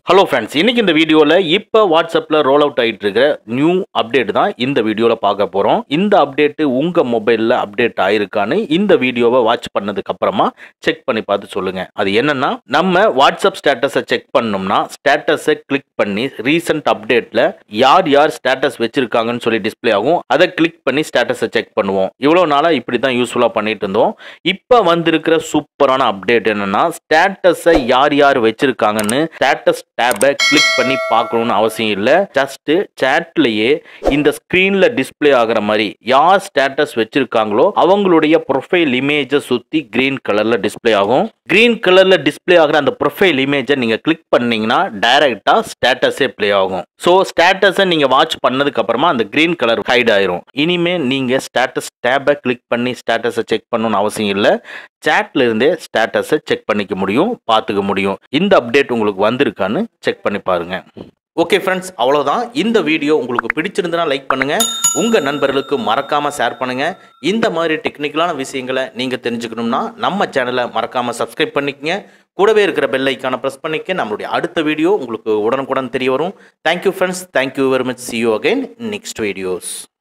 hello friends இன்னைக்கு இந்த வீடியோவில் இப்போ வாட்ஸ்அப்பில் ரோல் அவுட் ஆகிட்டு இருக்கிற நியூ அப்டேட் தான் இந்த வீடியோவில் பார்க்க போகிறோம் இந்த அப்டேட்டு உங்கள் மொபைலில் அப்டேட் ஆயிருக்கான்னு இந்த வீடியோவை வாட்ச் பண்ணதுக்கு அப்புறமா செக் பண்ணி பார்த்து சொல்லுங்க அது என்னன்னா நம்ம வாட்ஸ்அப் ஸ்டேட்டஸை செக் பண்ணோம்னா ஸ்டேட்டஸை கிளிக் பண்ணி ரீசன்ட் அப்டேட்டில் யார் யார் ஸ்டேட்டஸ் வச்சிருக்காங்கன்னு சொல்லி டிஸ்ப்ளே ஆகும் அதை கிளிக் பண்ணி ஸ்டேட்டஸை செக் பண்ணுவோம் இவ்வளோ நாளாக இப்படி தான் யூஸ்ஃபுல்லாக பண்ணிட்டு இருந்தோம் இப்போ வந்திருக்கிற சூப்பரான அப்டேட் என்னன்னா ஸ்டேட்டஸை யார் யார் வச்சிருக்காங்கன்னு ஸ்டேட்டஸ் டேபை கிளிக் பண்ணி பார்க்கணும்னு அவசியம் இல்லை ஜஸ்ட் சேட்லயே இந்த ஸ்க்ரீன்ல டிஸ்ப்ளே ஆகுற மாதிரி யார் ஸ்டேட்டஸ் வச்சிருக்காங்களோ அவங்களுடைய ப்ரொஃபைல் இமேஜை சுத்தி கிரீன் கலர்ல டிஸ்ப்ளே ஆகும் கிரீன் கலர்ல டிஸ்ப்ளே ஆகிற அந்த ப்ரொஃபைல் இமேஜை நீங்க கிளிக் பண்ணீங்கன்னா டைரக்டா ஸ்டேட்டஸே ப்ளே ஆகும் ஸோ ஸ்டேட்டஸை நீங்க வாட்ச் பண்ணதுக்கு அப்புறமா அந்த கிரீன் கலர் ஹைட் ஆயிரும் இனிமே நீங்க ஸ்டேட்டஸ் டேபை கிளிக் பண்ணி ஸ்டேட்டஸை செக் பண்ணணும்னு அவசியம் இல்லை சேட்ல இருந்தே ஸ்டேட்டஸை செக் பண்ணிக்க முடியும் பார்த்துக்க முடியும் இந்த அப்டேட் உங்களுக்கு வந்திருக்கான்னு செக் பண்ணி பாருங்க ஓகே ஃப்ரெண்ட்ஸ் அவ்வளோதான் இந்த வீடியோ உங்களுக்கு பிடிச்சிருந்தனா லைக் பண்ணுங்க உங்க நண்பர்களுக்கு மறக்காம ஷேர் பண்ணுங்க இந்த மாதிரி டெக்னிக்கலான விஷயங்களை நீங்க தெரிஞ்சுக்கணும்னா நம்ம சேனலை மறக்காம சப்ஸ்கிரைப் பண்ணிக்கங்க கூடவே இருக்கிற பெல் ஐக்கானை ப்ரெஸ் பண்ணிக்க நம்மளுடைய அடுத்த வீடியோ உங்களுக்கு உடனுக்குடன் தெரிய வரும் thank you friends thank you very much see you again next videos